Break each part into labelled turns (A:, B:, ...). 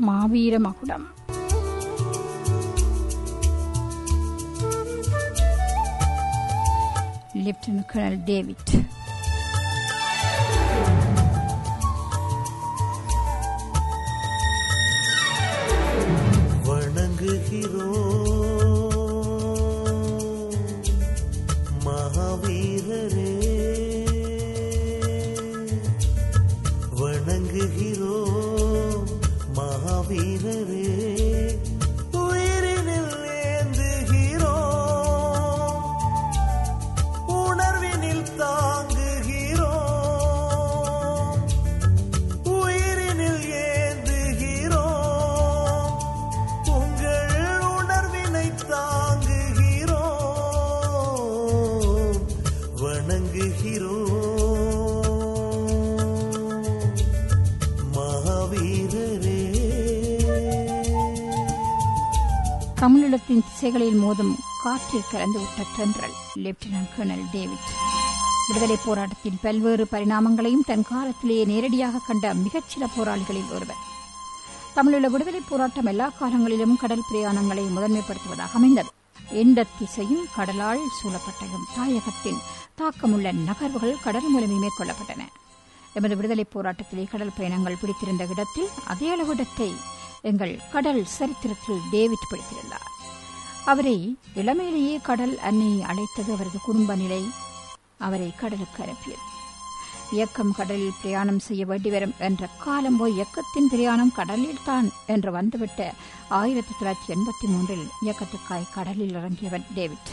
A: மாவீர மகுடம் lieutenant colonel David
B: வணங்குகிறோம் மகாவீரரே வணங்குகிறோம் மகாவீரரே உயிரினில் ஏந்துகிறோம் உணர்வினில் தாங்குகிறோம் உயிரினில் ஏந்துகிறோம் உங்கள் உணர்வினை தாங்குகிறோம் வணங்குகிறோம் மகாவீரரே
A: தமிழீழத்தின் திசைகளில் மோதும் காற்றில் கலந்துவிட்ட தென்றல் லெப்டினன்ட் கர்னல் டேவிட் விடுதலைப் போராட்டத்தின் பல்வேறு பரிணாமங்களையும் தன் காலத்திலேயே நேரடியாக கண்ட மிகச்சில போராளிகளில் ஒருவர் தமிழீழ விடுதலைப் போராட்டம் எல்லா காலங்களிலும் கடல் பிரயாணங்களை முதன்மைப்படுத்துவதாக அமைந்தது எந்த திசையும் கடலால் சூழப்பட்டதும் தாயகத்தின் தாக்கமுள்ள நகர்வுகள் கடல் மூலமே மேற்கொள்ளப்பட்டன எமது விடுதலைப் போராட்டத்திலே கடல் பயணங்கள் பிடித்திருந்த இடத்தில் அதே அளவு இடத்தை எங்கள் கடல் சரித்திரத்தில் டேவிட் பிடித்திருந்தார் அவரை இளமையிலேயே கடல் அன்னை அழைத்தது அவரது குடும்ப நிலை அவரை கடலுக்கு அனுப்பியது இயக்கம் கடலில் பிரயாணம் செய்ய வேண்டி வரும் என்ற காலம் போய் இயக்கத்தின் பிரயாணம் கடலில் தான் என்று வந்துவிட்ட ஆயிரத்தி தொள்ளாயிரத்தி எண்பத்தி மூன்றில் இயக்கத்துக்காய் கடலில் இறங்கியவன் டேவிட்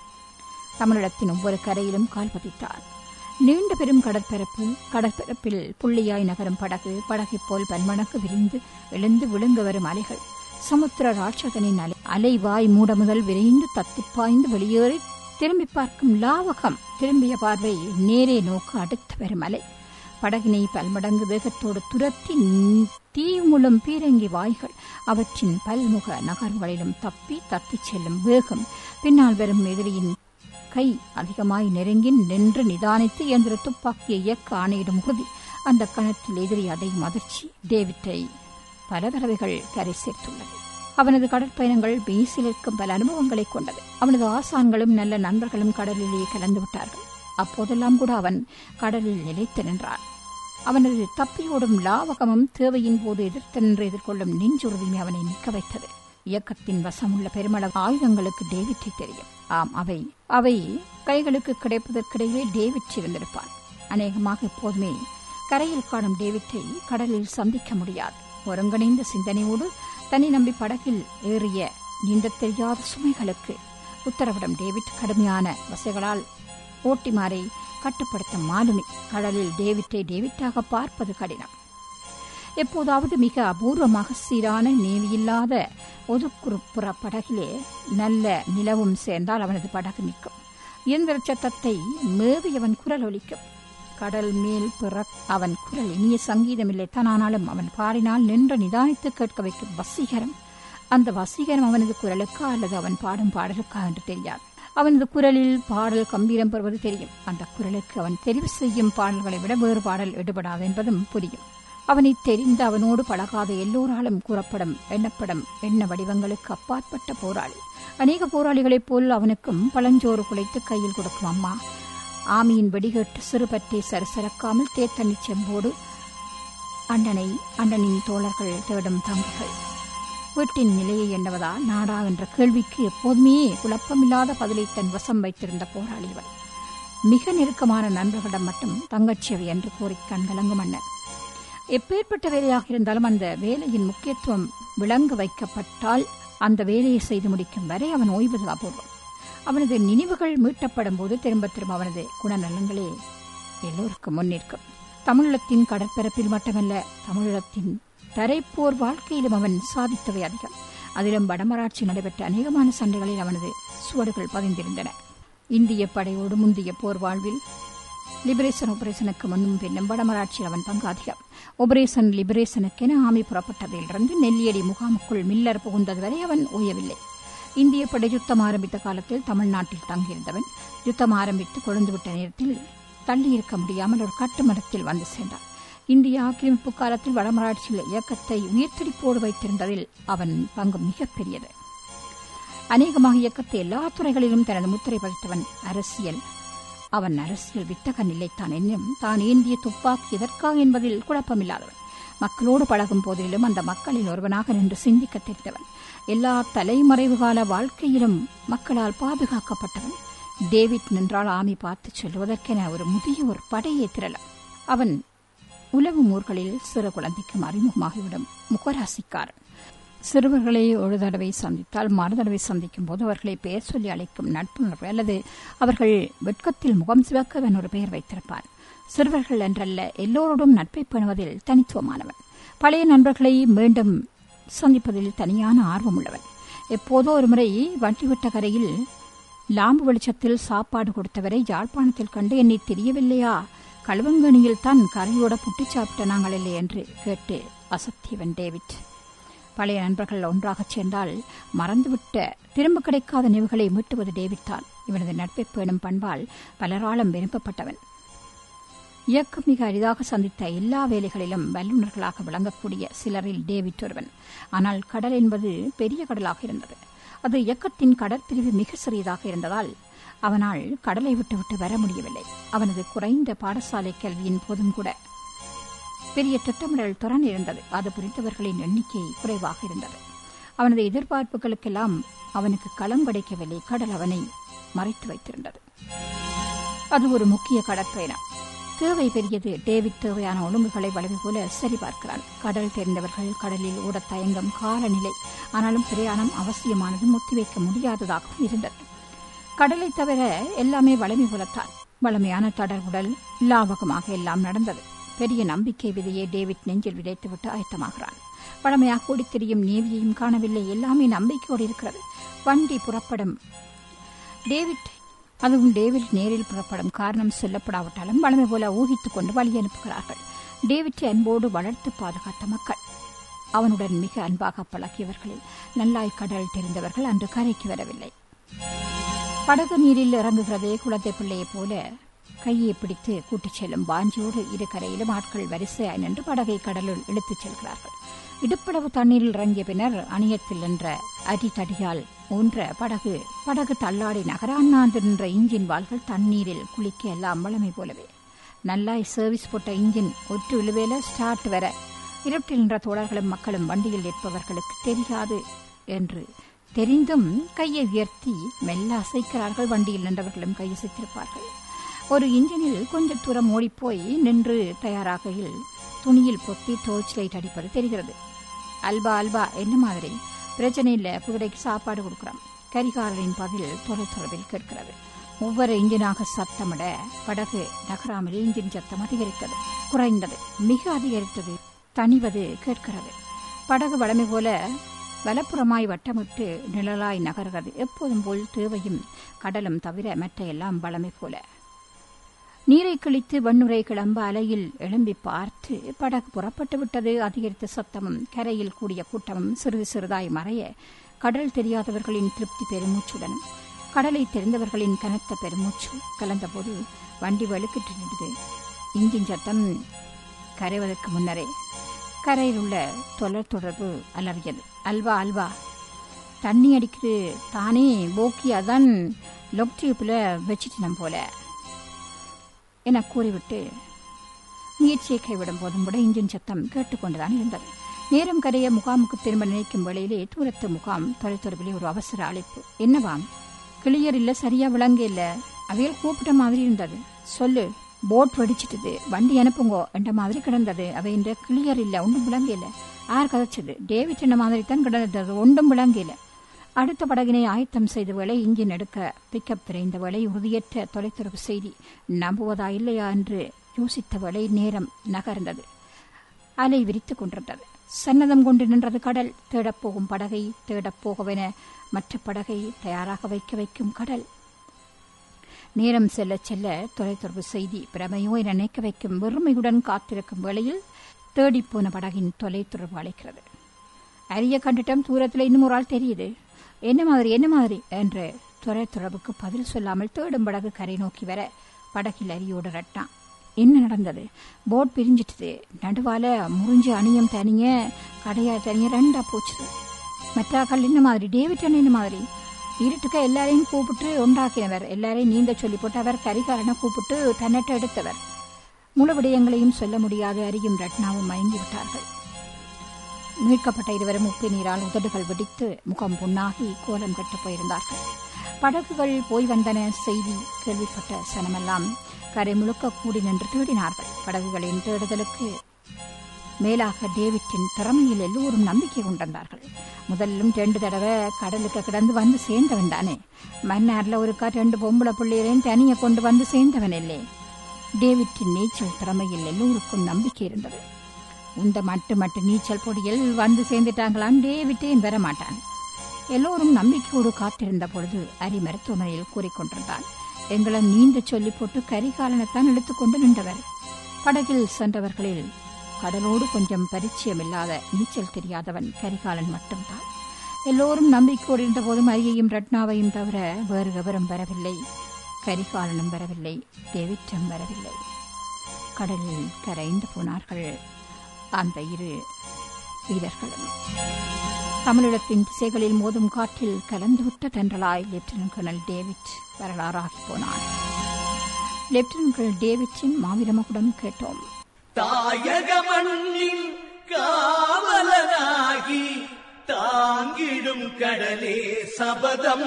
A: தமிழகத்தின் ஒவ்வொரு கரையிலும் கால் பதித்தார் நீண்ட பெரும் கடற்பரப்பு கடற்பரப்பில் புள்ளியாய் நகரும் படகு படகைப் போல் பன்மடங்கு விரிந்து எழுந்து விழுங்க வரும் அலைகள் சமுத்திர ராட்சதனின் அலை அலைவாய் மூட முதல் விரைந்து தத்திப்பாய்ந்து வெளியேறி திரும்பி பார்க்கும் லாவகம் திரும்பிய பார்வை நேரே நோக்க அடுத்து வரும் அலை படகினை பல்மடங்கு வேகத்தோடு துரத்தி தீமுளும் பீரங்கி வாய்கள் அவற்றின் பல்முக நகர்வுகளிலும் தப்பி தத்திச் செல்லும் வேகம் பின்னால் வரும் எதிரியின் கை அதிகமாய் நெருங்கி நின்று நிதானித்து இயந்திர துப்பாக்கியை இயக்க ஆணையிடும் உறுதி அந்த கணத்தில் எதிரி அடையும் அதிர்ச்சி டேவிட்டை பல தடவைகள் கரை சேர்த்துள்ளது அவனது கடற்பயணங்கள் பீசில் இருக்கும் பல அனுபவங்களை கொண்டது அவனது ஆசான்களும் நல்ல நண்பர்களும் கடலிலேயே கலந்து விட்டார்கள் அப்போதெல்லாம் கூட அவன் கடலில் நிலைத்து நின்றான் அவனது தப்பியோடும் லாவகமும் தேவையின் போது எதிர்த்து நின்று எதிர்கொள்ளும் நெஞ்சுறுதியுமே அவனை நிற்க வைத்தது இயக்கத்தின் வசமுள்ள பெருமளவு ஆயுதங்களுக்கு டேவிட்டை தெரியும் ஆம் அவை அவை கைகளுக்கு கிடைப்பதற்கிடையே டேவிட் இருந்திருப்பான் அநேகமாக எப்போதுமே கரையில் காணும் டேவிட்டை கடலில் சந்திக்க முடியாது ஒருங்கிணைந்த சிந்தனையோடு தன்னை நம்பி படகில் ஏறிய நீந்தத் தெரியாத சுமைகளுக்கு உத்தரவிடும் டேவிட் கடுமையான வசைகளால் ஓட்டிமாரை கட்டுப்படுத்த மாலுமி கடலில் டேவிட்டை டேவிட்டாக பார்ப்பது கடினம் எப்போதாவது மிக அபூர்வமாக சீரான நேவியில்லாத ஒதுக்குறுப்புற படகிலே நல்ல நிலவும் சேர்ந்தால் அவனது படகு நிற்கும் இயந்திர சத்தத்தை மேவியவன் குரல் ஒலிக்கும் கடல் மேல் பிற அவன் குரல் இனிய சங்கீதமில்லை தானானாலும் அவன் பாடினால் நின்று நிதானித்து கேட்க வைக்கும் வசீகரம் அந்த வசீகரம் அவனது குரலுக்கா அல்லது அவன் பாடும் பாடலுக்கா என்று தெரியாது அவனது குரலில் பாடல் கம்பீரம் பெறுவது தெரியும் அந்த குரலுக்கு அவன் தெரிவு செய்யும் பாடல்களை விட வேறு பாடல் எடுபடாது என்பதும் புரியும் அவனை தெரிந்த அவனோடு பழகாத எல்லோராலும் கூறப்படும் எண்ணப்படும் எண்ண வடிவங்களுக்கு அப்பாற்பட்ட போராளி அநேக போராளிகளைப் போல் அவனுக்கும் பழஞ்சோறு குலைத்து கையில் கொடுக்கும் அம்மா ஆமியின் வெடிகேட்டு சிறுபற்றை சரசரக்காமல் தேத்தண்ணி செம்போடு அண்ணனை அண்ணனின் தோழர்கள் தேடும் தம்பிகள் வீட்டின் நிலையை எண்ணுவதா நாடா என்ற கேள்விக்கு எப்போதுமே குழப்பமில்லாத பதிலை தன் வசம் வைத்திருந்த போராளி இவன் மிக நெருக்கமான நண்பர்களிடம் மட்டும் தங்கச்சியவை என்று கூறி கண்கலங்கும் மன்னன் எப்பேற்பட்ட வேலையாக இருந்தாலும் அந்த வேலையின் முக்கியத்துவம் விளங்க வைக்கப்பட்டால் அந்த வேலையை செய்து முடிக்கும் வரை அவன் ஓய்வது அபூர்வம் அவனது நினைவுகள் மீட்டப்படும் போது திரும்ப திரும்ப அவனது குணநலங்களே எல்லோருக்கும் முன்னிற்கும் தமிழீழத்தின் கடற்பரப்பில் மட்டுமல்ல தமிழீழத்தின் தரைப்போர் வாழ்க்கையிலும் அவன் சாதித்தவை அதிகம் அதிலும் வடமராட்சி நடைபெற்ற அநேகமான சண்டைகளில் அவனது சுவடுகள் பதிந்திருந்தன இந்திய படையோடு முந்தைய போர் வாழ்வில் லிபரேஷன் ஆபரேஷனுக்கு முன்னும் பின்னும் வடமராட்சியில் அவன் பங்கு அதிகம் ஆபரேஷன் லிபரேஷனுக்கென ஆமி புறப்பட்டதிலிருந்து நெல்லியடி முகாமுக்குள் மில்லர் புகுந்தது வரை அவன் ஓயவில்லை இந்திய படை யுத்தம் ஆரம்பித்த காலத்தில் தமிழ்நாட்டில் தங்கியிருந்தவன் யுத்தம் ஆரம்பித்து கொழுந்துவிட்ட நேரத்தில் தள்ளி இருக்க முடியாமல் ஒரு கட்டுமரத்தில் வந்து சேர்ந்தார் இந்திய ஆக்கிரமிப்பு காலத்தில் வடமராட்சியில் இயக்கத்தை உயிர்த்திடிப்போடு வைத்திருந்ததில் அவன் பங்கு மிகப்பெரியது அநேகமாக இயக்கத்தை எல்லா துறைகளிலும் தனது முத்திரை பதித்தவன் அரசியல் அவன் அரசியல் வித்தகன் இல்லைத்தான் என்னும் தான் ஏந்திய துப்பாக்கி எதற்காக என்பதில் குழப்பமில்லாதவன் மக்களோடு பழகும் போதிலும் அந்த மக்களில் ஒருவனாக நின்று சிந்திக்க தெரிந்தவன் எல்லா தலைமறைவு கால வாழ்க்கையிலும் மக்களால் பாதுகாக்கப்பட்டவன் டேவிட் நின்றால் ஆமி பார்த்து சொல்வதற்கென ஒரு முதியோர் படையே திரளம் அவன் உளவு ஊர்களில் சிறு குழந்தைக்கும் அறிமுகமாகிவிடும் முகராசிக்காரன் சிறுவர்களை ஒரு தடவை சந்தித்தால் மறு தடவை சந்திக்கும் போது அவர்களை பெயர் சொல்லி அழைக்கும் நட்புணர்வு அல்லது அவர்கள் வெட்கத்தில் முகம் சிவக்க ஒரு பெயர் வைத்திருப்பான் சிறுவர்கள் என்றல்ல எல்லோரோடும் நட்பை பேணுவதில் தனித்துவமானவன் பழைய நண்பர்களை மீண்டும் சந்திப்பதில் தனியான ஆர்வம் உள்ளவன் எப்போதோ ஒருமுறை வண்டிவிட்ட கரையில் லாம்பு வெளிச்சத்தில் சாப்பாடு கொடுத்தவரை யாழ்ப்பாணத்தில் கண்டு என்னை தெரியவில்லையா கழுவங்கணியில் தான் கரையோட புட்டி சாப்பிட்ட நாங்கள் இல்லை என்று கேட்டு அசத்தியவன் டேவிட் பழைய நண்பர்கள் ஒன்றாகச் சேர்ந்தால் மறந்துவிட்ட திரும்ப கிடைக்காத நினைவுகளை மீட்டுவது டேவிட் தான் இவனது நட்பை பேணும் பண்பால் பலராலும் விரும்பப்பட்டவன் இயக்கம் மிக அரிதாக சந்தித்த எல்லா வேலைகளிலும் வல்லுநர்களாக விளங்கக்கூடிய சிலரில் டேவிட் ஒருவன் ஆனால் கடல் என்பது பெரிய கடலாக இருந்தது அது இயக்கத்தின் கடற்பிரிவு மிக சிறியதாக இருந்ததால் அவனால் கடலை விட்டுவிட்டு வர முடியவில்லை அவனது குறைந்த பாடசாலை கல்வியின் போதும் கூட பெரிய திட்டமிடல் திறன் இருந்தது அது புரிந்தவர்களின் எண்ணிக்கை குறைவாக இருந்தது அவனது எதிர்பார்ப்புகளுக்கெல்லாம் அவனுக்கு களம் கிடைக்கவில்லை கடல் அவனை மறைத்து வைத்திருந்தது அது ஒரு முக்கிய கடற்பயணம் தேவை பெரியது டேவிட் தேவையான ஒழுங்குகளை வளவி போல சரிபார்க்கிறான் கடல் தெரிந்தவர்கள் கடலில் ஓட தயங்கம் காலநிலை ஆனாலும் பிரயாணம் அவசியமானது ஒத்திவைக்க முடியாததாகவும் இருந்தது கடலை தவிர எல்லாமே வளமை போலத்தான் வளமையான தொடர்புடல் லாபகமாக எல்லாம் நடந்தது பெரிய நம்பிக்கை விதையை டேவிட் நெஞ்சில் விதைத்துவிட்டு ஆயத்தமாகிறான் பழமையாக ஓடித் திரியும் நேவியையும் காணவில்லை எல்லாமே நம்பிக்கையோடு இருக்கிறது வண்டி புறப்படும் டேவிட் அதுவும் டேவிட் நேரில் புறப்படும் காரணம் சொல்லப்படாவிட்டாலும் வளமை போல ஊகித்துக் கொண்டு வழி அனுப்புகிறார்கள் டேவிட்டை அன்போடு வளர்த்து பாதுகாத்த மக்கள் அவனுடன் மிக அன்பாக பழகியவர்களில் நல்லாய் கடல் தெரிந்தவர்கள் அன்று கரைக்கு வரவில்லை படகு நீரில் இறங்குகிறதே குழந்தை பிள்ளையைப் போல கையை பிடித்து கூட்டிச் செல்லும் வாஞ்சியோடு இரு கரையிலும் ஆட்கள் வரிசையாய் நின்று படகை கடலுள் இழுத்துச் செல்கிறார்கள் இடுப்பளவு தண்ணீரில் இறங்கிய பின்னர் அணியத்தில் நின்ற அடித்தடியால் ஊன்ற படகு படகு தள்ளாடி நகராண்ணாந்து நின்ற இன்ஜின் வாள்கள் தண்ணீரில் குளிக்க எல்லாம் வளமை போலவே நல்லாய் சர்வீஸ் போட்ட இன்ஜின் ஒற்று இழுவேல ஸ்டார்ட் வர இருட்டில் நின்ற தோழர்களும் மக்களும் வண்டியில் நிற்பவர்களுக்கு தெரியாது என்று தெரிந்தும் கையை உயர்த்தி மெல்ல அசைக்கிறார்கள் வண்டியில் நின்றவர்களும் கையசைத்திருப்பார்கள் ஒரு இன்ஜினில் கொஞ்ச தூரம் ஓடிப்போய் நின்று தயாராகையில் துணியில் பொத்தி டோர்ச் லைட் அடிப்பது தெரிகிறது அல்பா அல்பா என்ன மாதிரி பிரச்சனை இல்ல குதிரைக்கு சாப்பாடு கொடுக்கிறோம் கரிகாரரின் பதில் தொலைத்தொலைவில் கேட்கிறது ஒவ்வொரு இன்ஜினாக சத்தமிட படகு நகராமல் இன்ஜின் சத்தம் அதிகரித்தது குறைந்தது மிக அதிகரித்தது தணிவது கேட்கிறது படகு வளமை போல வலப்புறமாய் வட்டமிட்டு நிழலாய் நகர்கிறது எப்போதும் போல் தேவையும் கடலும் தவிர மற்ற எல்லாம் வளமை போல நீரை கிழித்து வன்னுரை கிளம்ப அலையில் எழும்பி பார்த்து படகு புறப்பட்டு விட்டது அதிகரித்த சத்தமும் கரையில் கூடிய கூட்டமும் சிறிது சிறிதாய் மறைய கடல் தெரியாதவர்களின் திருப்தி பெருமூச்சுடனும் கடலை தெரிந்தவர்களின் கனத்த பெருமூச்சு கலந்தபோது வண்டி வலுக்கிட்டு நின்றது இன்ஜின் சத்தம் கரைவதற்கு முன்னரே கரையில் உள்ள தொடர் தொடர்பு அலறியது அல்வா அல்வா தண்ணி அடிக்குது தானே போக்கி அதான் லொக் டியூப்பில் வச்சுட்டு போல என கூறிவிட்டு முயற்சியை கைவிடும் போதும் கூட இன்ஜின் சத்தம் கேட்டுக்கொண்டுதான் இருந்தது நேரம் கரைய முகாமுக்கு திரும்ப நினைக்கும் வேளையிலே தூரத்து முகாம் தொலைத்தொடர்பிலே ஒரு அவசர அழைப்பு என்னவாம் கிளியர் இல்ல சரியா விளங்க இல்ல அவையில் கூப்பிட்ட மாதிரி இருந்தது சொல்லு போட் வெடிச்சிட்டது வண்டி அனுப்புங்கோ என்ற மாதிரி கிடந்தது அவை இந்த கிளியர் இல்ல ஒன்றும் விளங்க இல்ல யார் கதைச்சது டேவிட் என்ன மாதிரி தான் கிடந்தது ஒன்றும் விளங்க இல்ல அடுத்த படகினை ஆயத்தம் செய்த வேளை இன்ஜின் எடுக்க பிக்கப் விரைந்த வேளை உறுதியற்ற தொலைத்தொடர்பு செய்தி நம்புவதா இல்லையா என்று யோசித்த வேளை நேரம் நகர்ந்தது அலை விரித்துக் கொண்டிருந்தது சன்னதம் கொண்டு நின்றது கடல் தேடப் போகும் படகை தேடப் போகவென மற்ற படகை தயாராக வைக்க வைக்கும் கடல் நேரம் செல்ல செல்ல தொலைத்தொடர்பு செய்தி பிரமையோ என நினைக்க வைக்கும் வெறுமையுடன் காத்திருக்கும் வேளையில் தேடிப்போன படகின் தொலைத்தொடர்பு அழைக்கிறது அரிய கண்டிட்டம் தூரத்தில் இன்னும் ஒரு ஆள் தெரியுது என்ன மாதிரி என்ன மாதிரி என்று தொலைத்தொடர்புக்கு பதில் சொல்லாமல் தேடும் படகு கரை நோக்கி வர படகில் அரியோடு ரட்டான் என்ன நடந்தது போட் பிரிஞ்சிட்டுது நடுவால முறிஞ்சு அணியம் தனிய கடையா தனிய ரெண்டா போச்சுது மற்றாக்கள் என்ன மாதிரி டேவிட் அண்ணன் என்ன மாதிரி இருட்டுக்க எல்லாரையும் கூப்பிட்டு உண்டாக்கினவர் எல்லாரையும் நீந்த சொல்லி போட்டு அவர் கரிகாலனை கூப்பிட்டு தன்னட்ட எடுத்தவர் முழு விடயங்களையும் சொல்ல முடியாத அறியும் ரட்னாவும் மயங்கி விட்டார்கள் மீட்கப்பட்ட இருவரும் உப்பு நீரால் உதடுகள் வெடித்து முகம் புண்ணாகி கோலம் கட்டுப் போயிருந்தார்கள் படகுகள் போய் வந்தன செய்தி கேள்விப்பட்ட சனமெல்லாம் கரை முழுக்க கூடி நின்று தேடினார்கள் படகுகளின் தேடுதலுக்கு மேலாக டேவிட்டின் திறமையில் எல்லோரும் நம்பிக்கை கொண்டிருந்தார்கள் முதல்லும் ரெண்டு தடவை கடலுக்கு கிடந்து வந்து சேர்ந்தவன் தானே மன்னார்ல ஒருக்கா ரெண்டு பொம்பளை பிள்ளைகளையும் தனியை கொண்டு வந்து சேர்ந்தவன் இல்லே டேவிட்டின் நீச்சல் திறமையில் எல்லோருக்கும் நம்பிக்கை இருந்தது உந்த மட்டு மட்டு நீச்சல் பொடியில் வந்து சேர்ந்துட்டாங்களாம் டேவிட்டேன் வர மாட்டான் எல்லோரும் நம்பிக்கையோடு காத்திருந்த பொழுது அரி மருத்துவமனையில் கூறிக்கொண்டிருந்தான் எங்களை நீந்த சொல்லி போட்டு கரிகாலனைத்தான் எடுத்துக்கொண்டு நின்றவர் படகில் சென்றவர்களில் கடலோடு கொஞ்சம் பரிச்சயமில்லாத நீச்சல் தெரியாதவன் கரிகாலன் மட்டும்தான் எல்லோரும் நம்பிக்கையோடு இருந்த போதும் அரியையும் ரட்னாவையும் தவிர வேறு எவரும் வரவில்லை கரிகாலனும் வரவில்லை டேவிட்டும் வரவில்லை கடலில் கரைந்து போனார்கள் அந்த இரு வீரர்களும் தமிழீழத்தின் திசைகளில் மோதும் காற்றில் கலந்துவிட்ட தென்றலாய் லெப்டினன்ட் கர்னல் டேவிட் வரலாறாகி போனார் லெப்டினன்ட் கர்னல் டேவிட்டின் மாவீரமகுடம் கேட்டோம்
C: தாயக மண்ணின் காவலனாகி தாங்கிடும் கடலே சபதம்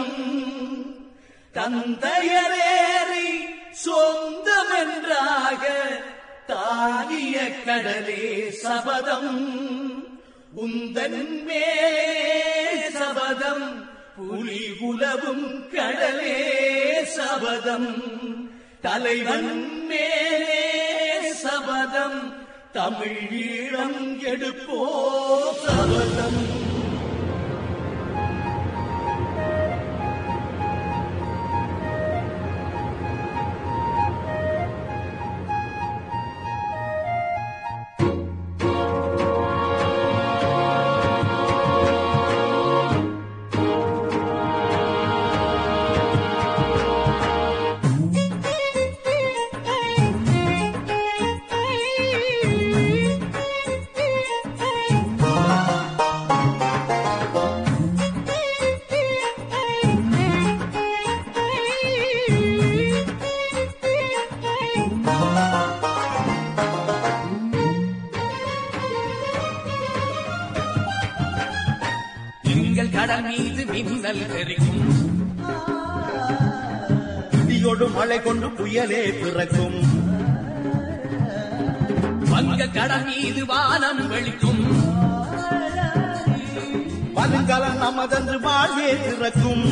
C: தந்தையரேறி சொந்தமென்றாக தானிய கடலே சபதம் உந்தன் மேலே சபதம் புலி உலவும் கடலே சபதம் தலைவன் மேலே சபதம் தமிழ் ஈழம் எடுப்போ சபதம் திங்கள் கடல் மீது மின்னல் தெரிக்கும்
B: இடியோடு மழை கொண்டு புயலே பிறக்கும்
C: வங்க கடல் மீது வானம் வெளிக்கும்
B: வருங்காலம் நமதன்று வாழ்வே பிறக்கும்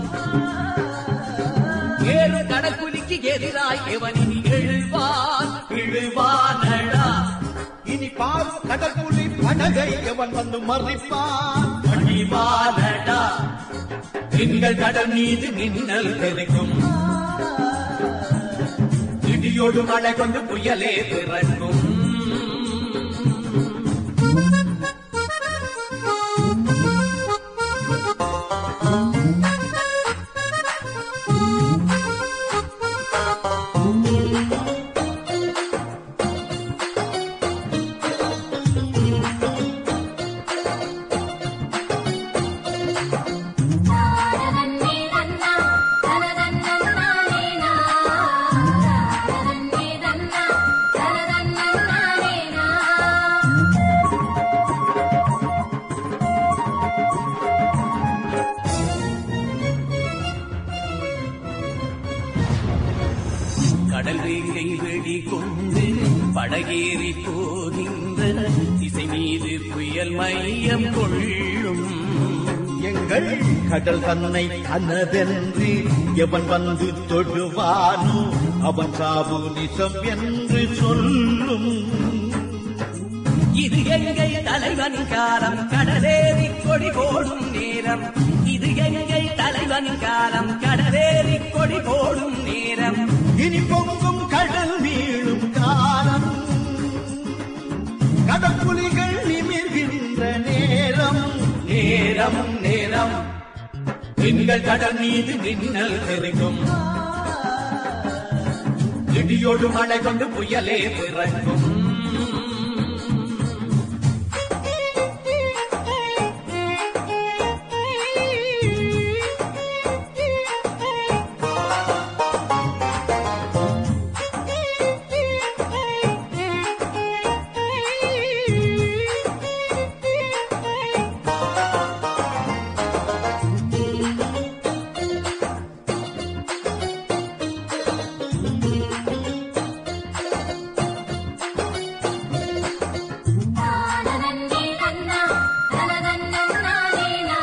C: ஏழு கடற்குலிக்கு எதிராய் எவனின் எழுவான் விழுவானடா
B: இனி பாரு கடற்குழி படகை எவன் வந்து மறிப்பான்
C: அழிவானடா திங்கள் கடல் மீது மின்னல் தெரிக்கும் இடியோடு மழை கொண்டு புயலே பிறக்கும் கடல் வேங்கை வெடி கொண்டு படகேறி போகின்ற திசை மீது புயல் மையம் கொள்ளும்
B: எங்கள் கடல் தன்னை கனதென்று எவன் வந்து தொடுவானோ அவன் சாவு நிசம் என்று சொல்லும்
C: இது எங்கை தலைவன் காலம் கடலேறி கொடி போடும் நேரம் இது எங்கை தலைவன் காலம் கடலேறி கொடி போடும் நேரம்
B: இனி பொங்கும் கடல் வீழும் காலம் கடற்புலிகள் நிமிர்கின்ற நேரம்
C: நேரம் நேரம் பெண்கள் கடல் மீது மின்னல் தெரிக்கும் இடியோடு மழை கொண்டு புயலே பிறக்கும்
D: நன்னே தன்னா நனதன்னன்னானேனா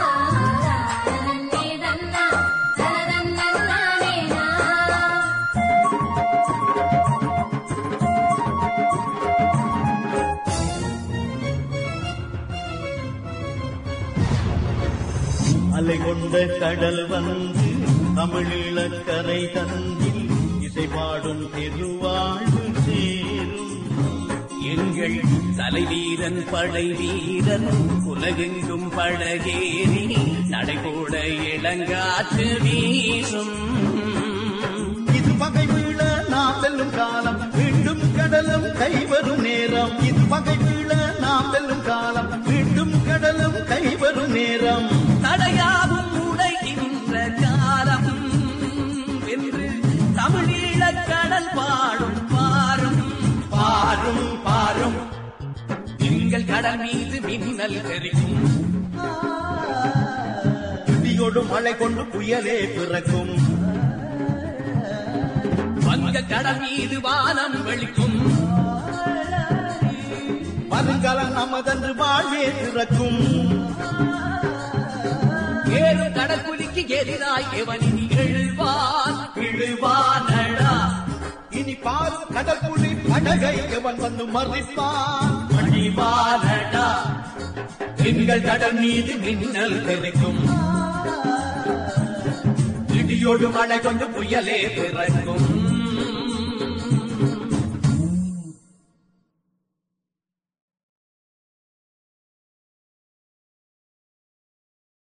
D: நன்னே தன்னா நனதன்னன்னானேனா
B: அலை கொண்ட கடல் வந்து தமிழீழக்கரை தந்தில் இசை பாடும் திருவாழ்வு சேரும்
C: எங்கள் தலைவீரன் படை வீரன் உலகெங்கும் பழகேறி நடைபோட இளங்காற்று வீசும்
B: இது பகை வீழ நாம் வெல்லும் காலம் மீண்டும் கடலும் கைவரும் நேரம் இது பகை வீழ நாம் வெல்லும் காலம் மீண்டும் கடலும் கைவரும் நேரம்
C: தடையாவும் உடைகின்ற காலம் என்று தமிழீழக் கடல் பாடும் பாரும்
B: பாரும் பாரும்
C: எங்கள் கடல் மீது மின்னல் தெரிக்கும்
B: இடியோடு மழை கொண்டு புயலே பிறக்கும்
C: வங்க கடல் மீது வானம் வெளிக்கும்
B: வருங்காலம் நமதன்று வாழ்வே பிறக்கும்
C: ஏறும் கடற்குலிக்கு எதிராய் எவனின் எழுவான் இழுவானடா
B: இனி பாரும் கடற்குழி படகை எவன் வந்து மறிப்பான்
C: அழிவானடா எங்கள் கடல் மீது மின்னல் தெரிக்கும் இடியோடு மழை கொண்டு புயலே பிறக்கும்